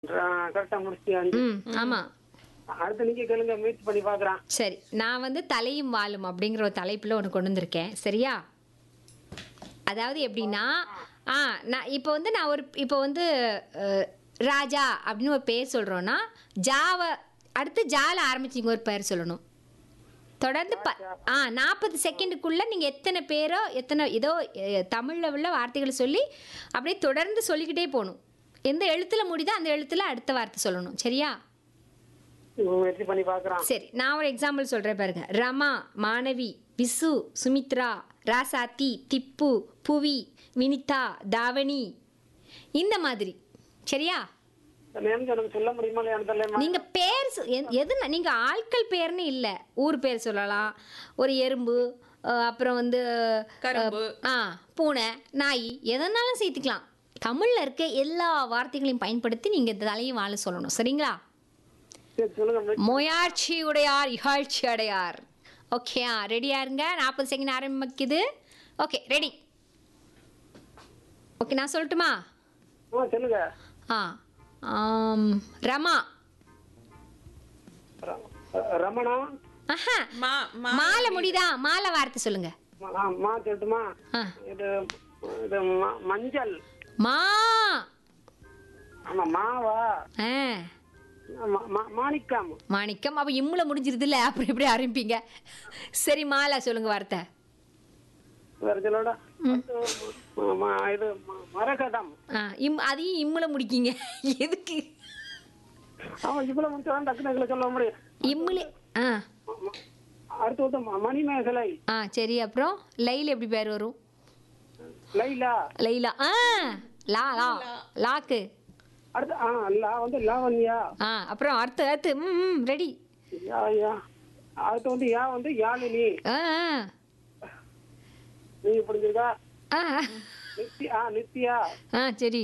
கரெக்டா முடிச்சு அஞ்சு ம் ஆமாம் அடுத்து நீங்க கேளுங்க முயற்சி பண்ணி பாக்குறேன் சரி நான் வந்து தலையும் வாழும் அப்படிங்கிற ஒரு தலைப்பில் ஒன்று கொண்டு வந்திருக்கேன் சரியா அதாவது எப்படின்னா ஆ நான் இப்போ வந்து நான் ஒரு இப்போ வந்து அஹ், ராஜா அப்படின்னு ஒரு பேர் சொல்கிறோன்னா ஜாவை அடுத்து ஜால ஆரம்பிச்சிங்க ஒரு பேர் சொல்லணும் தொடர்ந்து ப ஆ நாற்பது செகண்டுக்குள்ளே நீங்கள் எத்தனை பேரோ எத்தனை ஏதோ தமிழில் உள்ள வார்த்தைகளை சொல்லி அப்படியே தொடர்ந்து சொல்லிக்கிட்டே போகணும் எந்த எழுத்தில் முடியுதோ அந்த எழுத்தில் அடுத்த வார்த்தை சொல்லணும் சரியா முயற்சி பண்ணி பாக்குறேன் சரி நான் ஒரு எக்ஸாம்பிள் சொல்கிறேன் பாருங்க ரமா மாணவி விசு சுமித்ரா ராசாத்தி திப்பு புவி வினிதா தாவணி இந்த மாதிரி சரியா நேம் எனக்கு சொல்ல முடியுமா இல்லையா தெரியல நீங்க பேர் சொ- எ- எது நீங்க ஆட்கள் பேர்னு இல்ல ஊர் பேர் சொல்லலாம் ஒரு எறும்பு அஹ், அப்புறம் வந்து கரும்பு. ஆ பூனை நாய் எதனாலும் சேர்த்துக்கலாம் தமிழ்ல இருக்க எல்லா வார்த்தைகளையும் பயன்படுத்தி நீங்க இந்த தலையும் வாழ சொல்லணும் சரிங்களா சரி சொல்லுங்க முயற்சி. முயற்சி உடையார் இகழ்ச்சி அடையார் ஓகேயா ரெடியா இருங்க நாற்பது செகண்ட் ஆரம்பிக்குது ஓகே ரெடி ஓகே நான் சொல்லட்டுமா ஆ சொல்லுங்க ஆ ஆம், ரமா ர- ரமணா ஆஹா மா மா மாலை முடியுதா மாலை வார்த்தை சொல்லுங்க மா- ஆ, மா சொல்லட்டுமா ஆ. இது இது ம- மஞ்சள் மா ஆமா மாவா ஆ மா- மா- மாணிக்கம் மாணிக்கம் அப்போ இம்முல முடிஞ்சிருதுல்ல அப்புறம் எப்படி ஆரம்பிப்பீங்க சரி மாலா சொல்லுங்க வார்த்தை வேற சொல்லோட ம- ம- இது ம- மரகதம் ஆ இம் அதையும் இம்முல முடிக்கீங்க எதுக்கு ஆமா இவ்வளவு முடிச்சாதான் டக்குனு இதுல சொல்ல முடியும் இம்முல ஆ ம- ம- அடுத்து வந்து ம- மணிமேகலை ஆ சரி அப்புறம் லைல் எப்படி பேர் வரும் லைலா லைலா ஆ லா லா லாக்கு அடுத்து ஆ லா வந்து லாவண்யா ஆ அப்புறம் அடுத்து அடுத்து ம் ம் ரெடி யா யா அடுத்து வந்து யா வந்து யாழினி ஆ நீங்க புரிஞ்சிருக்கா ஆ நித்யா ஆ நித்யா ஆ சரி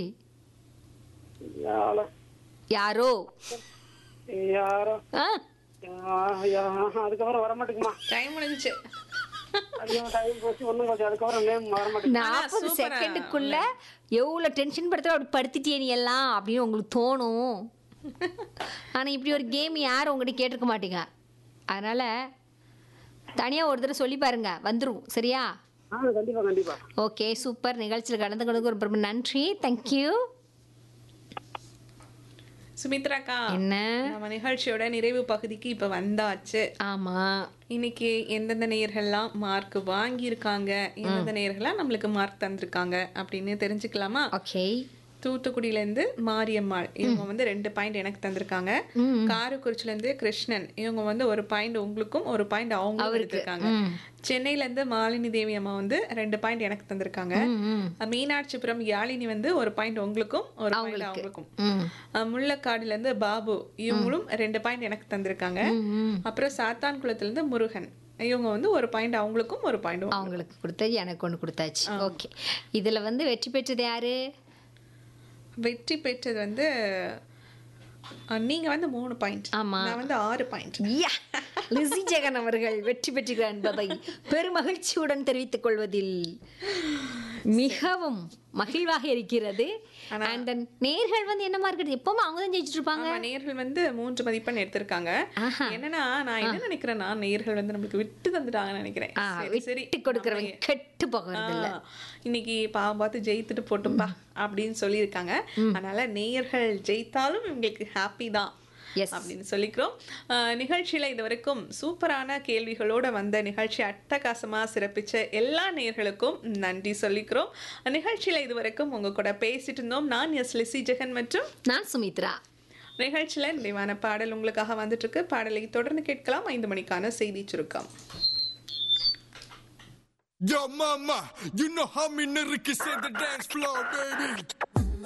யாழ- யாரோ யாரோ ஆ யா- யா- அதுக்கப்புறம் வர மாட்டேங்குமா டைம் முடிஞ்சுச்சு அதிகமா டைம் போச்சு ஒண்ணும் போச்சு அதுக்கப்புறம் நேம் வர மாட்டேங்குது நாற்பது சூப்பரா செகண்டுக்குள்ள எவ்வளோ டென்ஷன் படுத்த அப்படி படுத்திட்டியே நீ எல்லாம் அப்படின்னு உங்களுக்கு தோணும் ஆனால் இப்படி ஒரு கேம் யாரும் உங்ககிட்ட கேட்டிருக்க மாட்டீங்க அதனால தனியாக ஒரு தடவை சொல்லி பாருங்க வந்துரும் சரியா ஆ கண்டிப்பா கண்டிப்பா ஓகே சூப்பர் நிகழ்ச்சியில் கலந்து கொண்டு ரொம்ப ரொம்ப நன்றி தேங்க்யூ சுமித்ராக்கா என்ன நம்ம நிகழ்ச்சியோட நிறைவு பகுதிக்கு இப்ப வந்தாச்சு ஆமாம் இன்னைக்கு எந்தெந்த நேயர்கள்லாம் மார்க் வாங்கியிருக்காங்க எந்தெந்த நேயர்கள்லாம் நம்மளுக்கு மார்க் தந்திருக்காங்க அப்படின்னு தெரிஞ்சுக்கலாமா ஓகே தூத்துக்குடியில இருந்து மாரியம்மாள் இவங்க வந்து ரெண்டு பாயிண்ட் எனக்கு தந்திருக்காங்க காரைக்குறிச்சில இருந்து கிருஷ்ணன் இவங்க வந்து ஒரு பாயிண்ட் உங்களுக்கும் ஒரு பாயிண்ட் அவங்களும் எடுத்திருக்காங்க சென்னையில இருந்து மாலினி தேவி அம்மா வந்து ரெண்டு பாயிண்ட் எனக்கு தந்திருக்காங்க மீனாட்சிபுரம் யாழினி வந்து ஒரு பாயிண்ட் உங்களுக்கும் ஒரு பாயிண்ட் அவங்களுக்கும் ம் அஹ் முள்ளக்காடுல இருந்து பாபு இவங்களும் ரெண்டு பாயிண்ட் எனக்கு தந்திருக்காங்க அப்புறம் சாத்தான்குளத்துல இருந்து முருகன் இவங்க வந்து ஒரு பாயிண்ட் அவங்களுக்கும் ஒரு பாயிண்ட் அவங்களுக்கு கொடுத்தது எனக்கு ஒன்று கொடுத்தாச்சு ஓகே இதில் வந்து வெற்றி பெற்றது யாரு வெற்றி பெற்றது வந்து அஹ், நீங்க வந்து மூணு பாயிண்ட் ஆமா. நான் வந்து ஆறு பாயிண்ட் யா லிசி ஜெகன் அவர்கள் வெற்றி பெற்றுகிறார் என்பதை பெருமகிழ்ச்சியுடன் தெரிவித்துக் கொள்வதில் மிகவும் மகிழ்வாக இருக்கிறது அண்ட் நேர்கள் வந்து என்ன மார்க் எப்பவுமே அவங்க தான் ஜெயிச்சுட்டு இருப்பாங்க ஆமா நேர்கள் வந்து மூன்று மதிப்பெண் எடுத்திருக்காங்க என்னன்னா நான் என்ன நினைக்கிறேன்னா நேர்கள் வந்து நம்மளுக்கு விட்டு தந்துட்டாங்கன்னு நினைக்கிறேன் ஆ, சரி, சரி விட்டு கொடுக்கறவங்க கெட்டு போகிறது இல்ல ஆ, இன்னைக்கு பாவம் பார்த்து ஜெயித்துட்டு போட்டும்பா அப்படின்னு சொல்லியிருக்காங்க அதனால நேயர்கள் ஜெயித்தாலும் இவங்களுக்கு ஹாப்பி தான் Yes. அப்படின்னு சொல்லிக்கிறோம் ஆஹ் நிகழ்ச்சியில இது வரைக்கும் சூப்பரான கேள்விகளோட வந்த நிகழ்ச்சி அட்டகாசமா சிறப்பிச்ச எல்லா நேயர்களுக்கும் நன்றி சொல்லிக்கிறோம் நிகழ்ச்சியில இது வரைக்கும் உங்க கூட பேசிட்டு இருந்தோம் நான் எஸ் லிசி ஜெகன் மற்றும் நான் சுமித்ரா நிகழ்ச்சியில நிறைவான பாடல் உங்களுக்காக வந்துட்டு இருக்கு பாடலை தொடர்ந்து கேட்கலாம் ஐந்து மணிக்கான செய்தி சுருக்கம் Yo, mama, you know how me nigga can set the dance floor, baby.